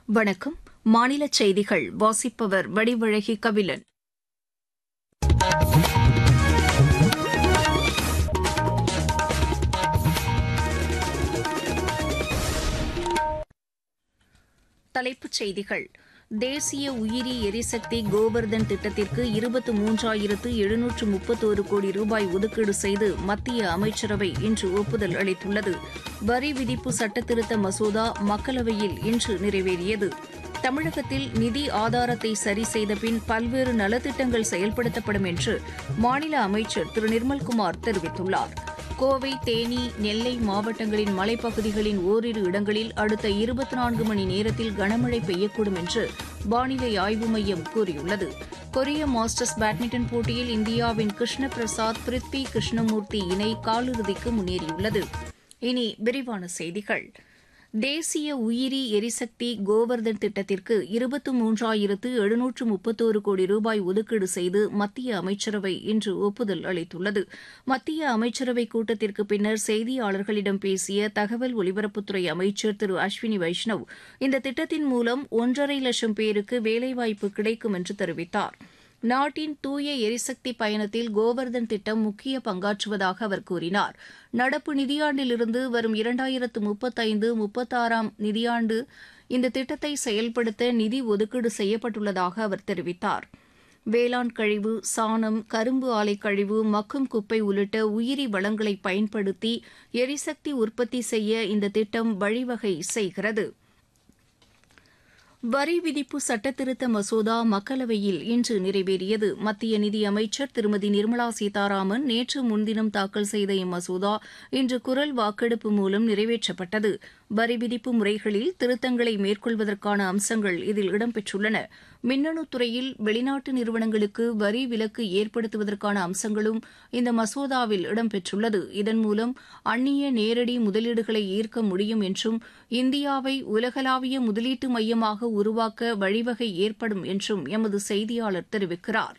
வணக்கம் மாநில செய்திகள் வாசிப்பவர் வடிவழகி கபிலன் தலைப்புச் செய்திகள் தேசிய உயிரி எரிசக்தி கோபர்தன் திட்டத்திற்கு இருபத்து மூன்றாயிரத்து எழுநூற்று முப்பத்தோரு கோடி ரூபாய் ஒதுக்கீடு செய்து மத்திய அமைச்சரவை இன்று ஒப்புதல் அளித்துள்ளது வரி விதிப்பு சட்டத்திருத்த மசோதா மக்களவையில் இன்று நிறைவேறியது தமிழகத்தில் நிதி ஆதாரத்தை சரி செய்த பின் பல்வேறு நலத்திட்டங்கள் செயல்படுத்தப்படும் என்று மாநில அமைச்சர் திரு நிர்மல்குமார் தெரிவித்துள்ளார் கோவை தேனி நெல்லை மாவட்டங்களின் மலைப்பகுதிகளின் ஓரிரு இடங்களில் அடுத்த இருபத்தி நான்கு மணி நேரத்தில் கனமழை பெய்யக்கூடும் என்று வானிலை ஆய்வு மையம் கூறியுள்ளது கொரிய மாஸ்டர்ஸ் பேட்மிண்டன் போட்டியில் இந்தியாவின் கிருஷ்ண பிரசாத் பிரித்வி கிருஷ்ணமூர்த்தி இணை காலிறுதிக்கு முன்னேறியுள்ளது இனி விரிவான செய்திகள் தேசிய உயிரி எரிசக்தி கோவர்தன் திட்டத்திற்கு இருபத்து மூன்றாயிரத்து எழுநூற்று முப்பத்தோரு கோடி ரூபாய் ஒதுக்கீடு செய்து மத்திய அமைச்சரவை இன்று ஒப்புதல் அளித்துள்ளது மத்திய அமைச்சரவை கூட்டத்திற்கு பின்னர் செய்தியாளர்களிடம் பேசிய தகவல் ஒலிபரப்புத்துறை அமைச்சர் திரு அஸ்வினி வைஷ்ணவ் இந்த திட்டத்தின் மூலம் ஒன்றரை லட்சம் பேருக்கு வேலைவாய்ப்பு கிடைக்கும் என்று தெரிவித்தார் நாட்டின் தூய எரிசக்தி பயணத்தில் கோவர்தன் திட்டம் முக்கிய பங்காற்றுவதாக அவர் கூறினார் நடப்பு நிதியாண்டிலிருந்து வரும் இரண்டாயிரத்து முப்பத்தைந்து முப்பத்தாறாம் நிதியாண்டு இந்த திட்டத்தை செயல்படுத்த நிதி ஒதுக்கீடு செய்யப்பட்டுள்ளதாக அவர் தெரிவித்தார் வேளாண் கழிவு சாணம் கரும்பு ஆலை கழிவு மக்கும் குப்பை உள்ளிட்ட உயிரி வளங்களை பயன்படுத்தி எரிசக்தி உற்பத்தி செய்ய இந்த திட்டம் வழிவகை செய்கிறது வரி விதிப்பு சட்டத்திருத்த மசோதா மக்களவையில் இன்று நிறைவேறியது மத்திய நிதியமைச்சர் திருமதி நிர்மலா சீதாராமன் நேற்று முன்தினம் தாக்கல் செய்த இம்மசோதா இன்று குரல் வாக்கெடுப்பு மூலம் நிறைவேற்றப்பட்டது வரி விதிப்பு முறைகளில் திருத்தங்களை மேற்கொள்வதற்கான அம்சங்கள் இதில் இடம்பெற்றுள்ளன மின்னணு துறையில் வெளிநாட்டு நிறுவனங்களுக்கு வரி விலக்கு ஏற்படுத்துவதற்கான அம்சங்களும் இந்த மசோதாவில் இடம்பெற்றுள்ளது இதன் மூலம் அந்நிய நேரடி முதலீடுகளை ஈர்க்க முடியும் என்றும் இந்தியாவை உலகளாவிய முதலீட்டு மையமாக உருவாக்க வழிவகை ஏற்படும் என்றும் எமது செய்தியாளர் தெரிவிக்கிறார்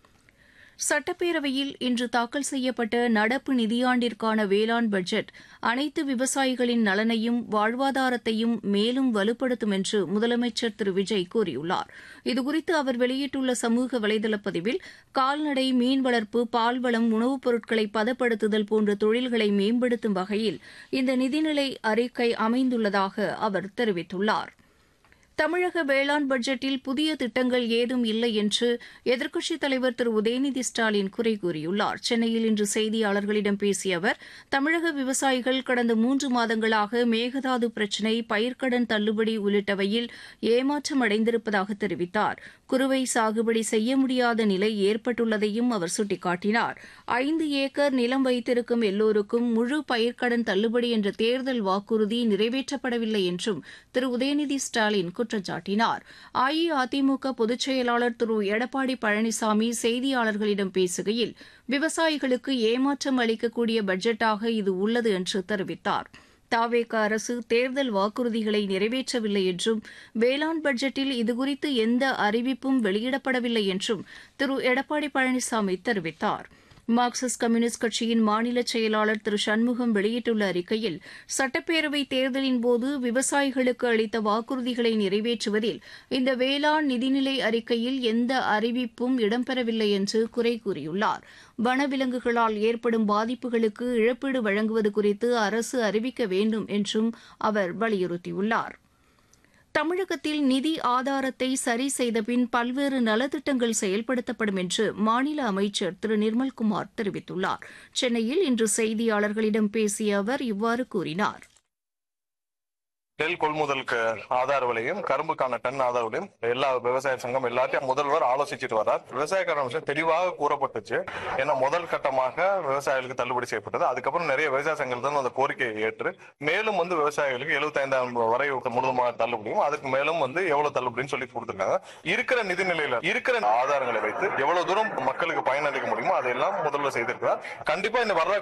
சட்டப்பேரவையில் இன்று தாக்கல் செய்யப்பட்ட நடப்பு நிதியாண்டிற்கான வேளாண் பட்ஜெட் அனைத்து விவசாயிகளின் நலனையும் வாழ்வாதாரத்தையும் மேலும் வலுப்படுத்தும் என்று முதலமைச்சர் திரு விஜய் கூறியுள்ளார் இதுகுறித்து அவர் வெளியிட்டுள்ள சமூக வலைதள பதிவில் கால்நடை மீன் வளர்ப்பு பால்வளம் உணவுப் பொருட்களை பதப்படுத்துதல் போன்ற தொழில்களை மேம்படுத்தும் வகையில் இந்த நிதிநிலை அறிக்கை அமைந்துள்ளதாக அவர் தெரிவித்துள்ளார் தமிழக வேளாண் பட்ஜெட்டில் புதிய திட்டங்கள் ஏதும் இல்லை என்று எதிர்க்கட்சித் தலைவர் திரு உதயநிதி ஸ்டாலின் குறை கூறியுள்ளார் சென்னையில் இன்று செய்தியாளர்களிடம் பேசிய அவர் தமிழக விவசாயிகள் கடந்த மூன்று மாதங்களாக மேகதாது பிரச்சினை பயிர்க்கடன் தள்ளுபடி உள்ளிட்டவையில் ஏமாற்றம் அடைந்திருப்பதாக தெரிவித்தார் குறுவை சாகுபடி செய்ய முடியாத நிலை ஏற்பட்டுள்ளதையும் அவர் சுட்டிக்காட்டினார் ஐந்து ஏக்கர் நிலம் வைத்திருக்கும் எல்லோருக்கும் முழு பயிர்க்கடன் தள்ளுபடி என்ற தேர்தல் வாக்குறுதி நிறைவேற்றப்படவில்லை என்றும் திரு உதயநிதி ஸ்டாலின் குற்றம் சாட்டினார் அஇஅதிமுக பொதுச் செயலாளர் திரு எடப்பாடி பழனிசாமி செய்தியாளர்களிடம் பேசுகையில் விவசாயிகளுக்கு ஏமாற்றம் அளிக்கக்கூடிய பட்ஜெட்டாக இது உள்ளது என்று தெரிவித்தார் தாவேக அரசு தேர்தல் வாக்குறுதிகளை நிறைவேற்றவில்லை என்றும் வேளாண் பட்ஜெட்டில் இதுகுறித்து எந்த அறிவிப்பும் வெளியிடப்படவில்லை என்றும் திரு எடப்பாடி பழனிசாமி தெரிவித்தார் மார்க்சிஸ்ட் கம்யூனிஸ்ட் கட்சியின் மாநில செயலாளர் திரு சண்முகம் வெளியிட்டுள்ள அறிக்கையில் சட்டப்பேரவை தேர்தலின் போது விவசாயிகளுக்கு அளித்த வாக்குறுதிகளை நிறைவேற்றுவதில் இந்த வேளாண் நிதிநிலை அறிக்கையில் எந்த அறிவிப்பும் இடம்பெறவில்லை என்று குறை கூறியுள்ளார் வனவிலங்குகளால் ஏற்படும் பாதிப்புகளுக்கு இழப்பீடு வழங்குவது குறித்து அரசு அறிவிக்க வேண்டும் என்றும் அவர் வலியுறுத்தியுள்ளார் தமிழகத்தில் நிதி ஆதாரத்தை சரி செய்தபின் பல்வேறு நலத்திட்டங்கள் செயல்படுத்தப்படும் என்று மாநில அமைச்சர் திரு நிர்மல்குமார் தெரிவித்துள்ளார் சென்னையில் இன்று செய்தியாளர்களிடம் பேசிய அவர் இவ்வாறு கூறினார் நெல் கொள்முதலுக்கு ஆதார விலையும் கரும்புக்கான டன் ஆதார விலையும் எல்லா விவசாய சங்கம் எல்லாத்தையும் முதல்வர் ஆலோசிச்சுட்டு வர்றார் விவசாயக்காரன் விஷயம் தெளிவாக கூறப்பட்டுச்சு ஏன்னா முதல் கட்டமாக விவசாயிகளுக்கு தள்ளுபடி செய்யப்பட்டது அதுக்கப்புறம் நிறைய விவசாய சங்கங்கள் தான் அந்த கோரிக்கையை ஏற்று மேலும் வந்து விவசாயிகளுக்கு எழுபத்தைந்தாயிரம் வரை முழுதுமாக தள்ளுபடியும் அதுக்கு மேலும் வந்து எவ்வளவு தள்ளுபடின்னு சொல்லி கொடுத்துருக்காங்க இருக்கிற நிதி நிலையில இருக்கிற ஆதாரங்களை வைத்து எவ்வளவு தூரம் மக்களுக்கு பயனளிக்க முடியுமோ அதையெல்லாம் முதல்வர் செய்திருக்கிறார் கண்டிப்பா இந்த வர்ற